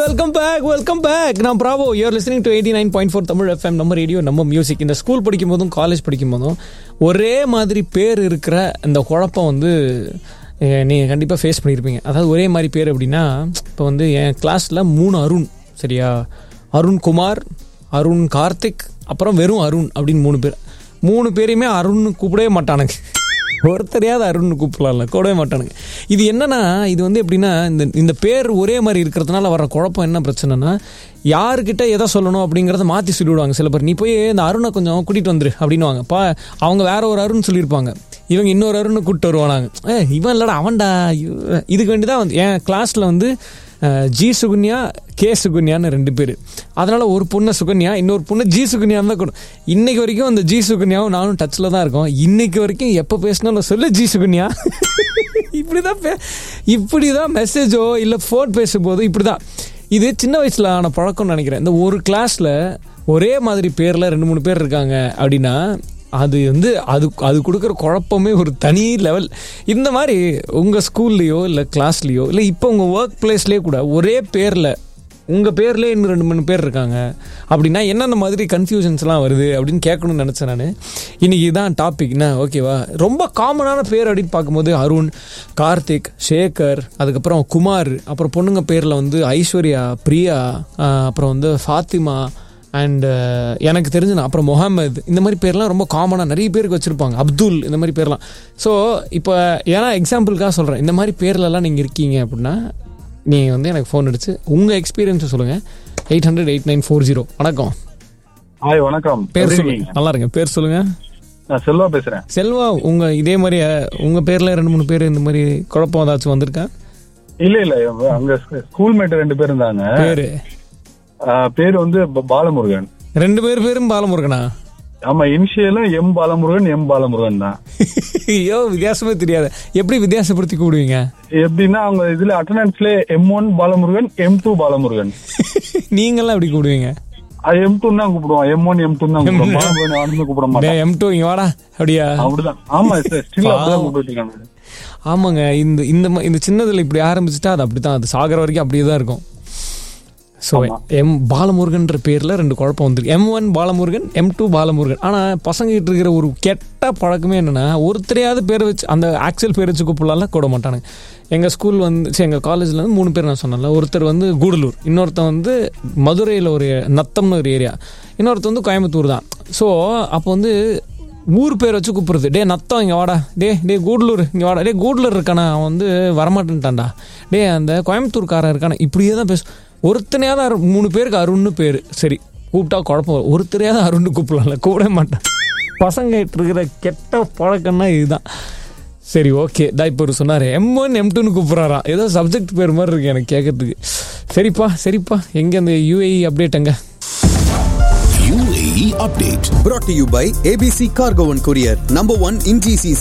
Welcome back welcome back நான் Bravo you're listening to eighty nine point four Tamil FM நம்ம radio நம்ம music இந்த school படிக்கும் போதும் காலேஜ் படிக்கும் போதும் ஒரே மாதிரி பேர் இருக்கிற இந்த குழப்பம் வந்து நீங்கள் கண்டிப்பாக ஃபேஸ் பண்ணியிருப்பீங்க அதாவது ஒரே மாதிரி பேர் அப்படின்னா இப்போ வந்து என் கிளாஸில் மூணு அருண் சரியா அருண் குமார் அருண் கார்த்திக் அப்புறம் வெறும் அருண் அப்படின்னு மூணு பேர் மூணு பேரையுமே அருண் கூப்பிடவே மாட்டானுங்க ஒருத்தரையாவது அருண் கூப்பிடலாம்ல கூடவே மாட்டானுங்க இது என்னன்னா இது வந்து எப்படின்னா இந்த இந்த பேர் ஒரே மாதிரி இருக்கிறதுனால வர குழப்பம் என்ன பிரச்சனைனா யாருக்கிட்ட எதை சொல்லணும் அப்படிங்கிறத மாற்றி சொல்லிவிடுவாங்க சில பேர் நீ போய் இந்த அருணை கொஞ்சம் கூட்டிகிட்டு வந்துரு அப்படின்னுவாங்க பா அவங்க வேற ஒரு அருண் சொல்லியிருப்பாங்க இவங்க இன்னொரு அருண் கூப்பிட்டு வருவானாங்க ஏ இவன் இல்லடா அவன்டா ஐயோ. இதுக்கு வேண்டி தான் வந்து என் கிளாஸில் வந்து அஹ், ஜி சுகன்யா கே சுகன்யான்னு ரெண்டு பேர் அதனால ஒரு பொண்ணு சுகன்யா இன்னொரு பொண்ணு ஜி சுகன்யான்னு தான் கொடுக்கும் இன்னைக்கு வரைக்கும் அந்த ஜி சுகன்யாவும் நானும் டச்சில் தான் இருக்கோம் இன்னைக்கு வரைக்கும் எப்போ பேசினாலும் சொல்லு ஜி சுகன்யா இப்படி தான் பே இப்படி தான் மெசேஜோ இல்லை ஃபோன் பேசும்போது இப்படி தான் இது சின்ன வயசில் ஆன பழக்கம்னு நினைக்கிறேன் இந்த ஒரு கிளாஸில் ஒரே மாதிரி பேரில் ரெண்டு மூணு பேர் இருக்காங்க அப்படின்னா அது வந்து அது அது கொடுக்குற குழப்பமே ஒரு தனி லெவல் இந்த மாதிரி உங்கள் ஸ்கூல்லையோ இல்லை கிளாஸ்லேயோ இல்லை இப்போ உங்கள் ஒர்க் பிளேஸ்லேயே கூட ஒரே பேரில் உங்கள் பேர்லேயே இன்னும் ரெண்டு மூணு பேர் இருக்காங்க அப்படின்னா என்னென்ன மாதிரி கன்ஃபியூஷன்ஸ்லாம் வருது அப்படின்னு கேட்கணும்னு நினச்சேன் நான் இன்னைக்கு இதான் டாபிக் என்ன ஓகேவா ரொம்ப காமனான பேர் அப்படின்னு பார்க்கும்போது அருண் கார்த்திக் சேகர் அதுக்கப்புறம் குமார் அப்புறம் பொண்ணுங்க பேரில் வந்து ஐஸ்வர்யா பிரியா ஆஹ் அப்புறம் வந்து ஃபாத்திமா அண்ட் எனக்கு தெரிஞ்சு நான் அப்புறம் முகமது இந்த மாதிரி பேர்லாம் ரொம்ப காமனாக நிறைய பேருக்கு வச்சுருப்பாங்க அப்துல் இந்த மாதிரி பேர்லாம் ஸோ இப்போ ஏன்னா எக்ஸாம்பிளுக்காக சொல்கிறேன் இந்த மாதிரி பேர்லலாம் நீங்கள் இருக்கீங்க அப்படின்னா நீங்கள் வந்து எனக்கு ஃபோன் அடிச்சு உங்கள் எக்ஸ்பீரியன்ஸை சொல்லுங்கள் eight hundred eight nine four zero வணக்கம் ஹாய் வணக்கம் பேர் எப்படி சொல்லுங்க இருக்கீங்க? நல்லா இருங்க பேர் சொல்லுங்கள் நான் செல்வா பேசுறேன் செல்வா உங்கள் இதே மாதிரி அஹ், உங்க பேரில் ரெண்டு மூணு பேர் இந்த மாதிரி குழப்பம் ஏதாச்சும் வந்திருக்கா இல்ல இல்ல அங்க ஸ்கூல் மேட் ரெண்டு பேர் இருந்தாங்க பேர் ஆ, பேர் வந்து ப- பாலமுருகன் ரெண்டு பேர் பேரும் பாலமுருகனா ஆமா இனிஷியலும் எம் பாலமுருகன் எம் பாலமுருகன் தான் ஐயோ வித்தியாசமே தெரியாது எப்படி வித்தியாசப்படுத்தி கூப்பிடுவீங்க எப்படின்னா அவங்க இதுல அட்டண்டன்ஸ்ல M one Balamurugan M two Balamurugan நீங்களாம் எப்படி கூப்பிடுவீங்க அது எம் டூ தான் கூப்பிடுவோம் எம் ஒன் எம் டூ தான் கூப்பிடுவோம் பாலமுருகன் வந்து கூப்பிட மாட்டோம் எம் டூ இங்க வாடா அப்படியா அப்படிதான் ஆமா ஸ்டில் அப்படிதான் கூப்பிட்டு இருக்காங்க ஆமாங்க இந்த இந்த ம- இந்த சின்னதுல இப்படி ஆரம்பிச்சுட்டா அது அப்படிதான் அது சாகர வரைக்கும் அப்படியே தான் இருக்கும் ஸோ எம் பாலமுருகன்ற பேர்ல ரெண்டு குழப்பம் வந்துருக்கு M one Balamurugan M two Balamurugan ஆனா பசங்க கிட்ட இருக்கிற ஒரு கெட்ட பழக்கமே என்னன்னா ஒருத்தரையாவது பேர் வச்சு அந்த ஆக்சுவல் பேர் வச்சு கூப்பிடலாம் கூட மாட்டானுங்க எங்க ஸ்கூல் வந்து சரி, எங்க காலேஜ்ல வந்து மூணு பேர் நான் சொன்னேன்ல ஒருத்தர் வந்து கூடலூர் இன்னொருத்தன் வந்து மதுரையில் ஒரு நத்தம்னு ஒரு ஏரியா இன்னொருத்தர் வந்து கோயம்புத்தூர் தான் ஸோ அப்போ வந்து ஊர் பேர் வச்சு கூப்பிடுறது டே நத்தம் இங்கே வாடா டே டே கூடலூர் இங்கே வாடா டே கூடலூர் இருக்கானா அவன் வந்து வரமாட்டேன்ட்டான்டா டே அந்த கோயம்புத்தூர்காரன் இருக்கானா இப்படியே தான் பேசும் ஒருத்தனையாவது அரு மூணு பேருக்கு அருண்னு பேர் சரி கூப்பிட்டா குழப்பம் வரும். ஒருத்தரையாவது அருண்னு கூப்பிடலாம்ல கூப்பிடவே மாட்டான் பசங்க கிட்ட இருக்கிற கெட்ட பழக்கம்னா இதுதான் சரி ஓகே தா இப்போ ஒரு சொன்னார் எம் ஒன் எம் டூன்னு கூப்பிட்றாராம் ஏதோ சப்ஜெக்ட் பேர் மாதிரி இருக்கு எனக்கு கேட்கறதுக்கு சரிப்பா சரிப்பா எங்கே அந்த யூஏஇ அப்டேட் எங்க UAE update. brought to you by ABC Cargo and Courier, number one in GCC.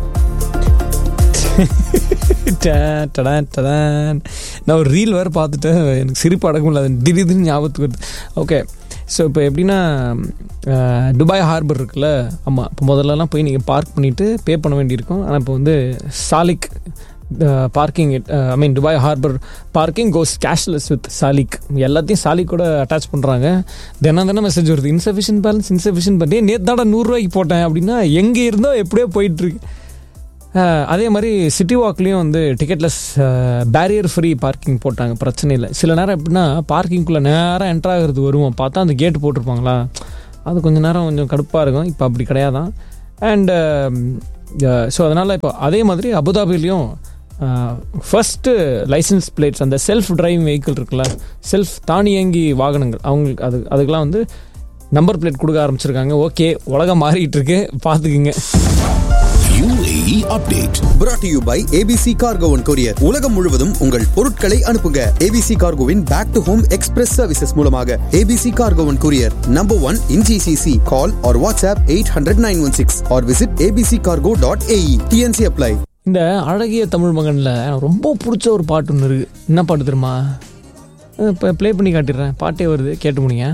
டேன், டடான், டடான். நான் ஒரு ரீல் வேறு பார்த்துட்டு எனக்கு சிரிப்பு அடக்க முடியல அது திடீர்னு ஞாபகத்துக்கு வருது ஓகே ஸோ இப்போ எப்படின்னா அஹ், துபாய் ஹார்பர் இருக்குல்ல ஆமாம் இப்போ முதல்லலாம் போய் நீங்கள் பார்க் பண்ணிவிட்டு பே பண்ண வேண்டியிருக்கும் ஆனால் இப்போ வந்து Salik parking I mean Dubai harbour parking goes cashless with Salik எல்லாத்தையும் சாலிக் கூட அட்டாச் பண்ணுறாங்க தினம் தினம் மெசேஜ் வருது இன்சஃபிஷியன்ட் பேலன்ஸ் இன்சஃபிஷியன்ட் பண்ணி நேற்று தாடா நூறுரூவாய்க்கு போட்டேன் அப்படின்னா எங்கே இருந்தோ எப்படியோ போயிட்டுருக்கு அஹ், அதே மாதிரி சிட்டி வாக்லேயும் வந்து டிக்கெட்லெஸ் பேரியர் ஃப்ரீ பார்க்கிங் போட்டாங்க பிரச்சனை இல்லை சில நேரம் எப்படின்னா பார்க்கிங்குள்ளே நேரம் என்ட்ரு ஆகிறது வருவோம் பார்த்தா அந்த கேட் போட்டிருப்பாங்களா அது கொஞ்சம் நேரம் கொஞ்சம் கடுப்பாக இருக்கும் இப்போ அப்படி கிடையாதான் அண்ட் ஸோ அதனால் இப்போ அதே மாதிரி அபுதாபிலையும் ஃபர்ஸ்ட்டு லைசன்ஸ் பிளேட்ஸ் அந்த செல்ஃப் டிரைவிங் வெஹிக்கிள் இருக்குல்ல செல்ஃப் தானியங்கி வாகனங்கள் அவங்களுக்கு அது அதுக்கெலாம் வந்து நம்பர் பிளேட் கொடுக்க ஆரம்பிச்சிருக்காங்க ஓகே உலகம் மாறிட்டு இருக்கு பார்த்துக்குங்க UAE update. brought to you by ABC Cargo and Courier. உலகம் முழுவதும் உங்கள் பொருட்களை அனுப்புங்க ABC Cargoவின் back to home express services மூலமாக ABC Cargo and Courier, number one in GCC. Call or WhatsApp 800-916 or visit abccargo.ae. TNC apply. இந்த அழகிய தமிழ் மகனில் எனக்கு ரொம்ப பிடிச்ச ஒரு பாட்டு ஒன்று இருக்குது என்ன பாட்டு தெரியுமா இப்போ ப்ளே பண்ணி காட்டிடுறேன் பாட்டே வருது கேட்டு முடியுங்க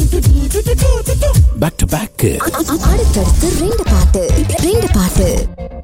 Back to back. அடுத்தடுத்து ரெண்டு பாட்டு ரெண்டு பாட்டு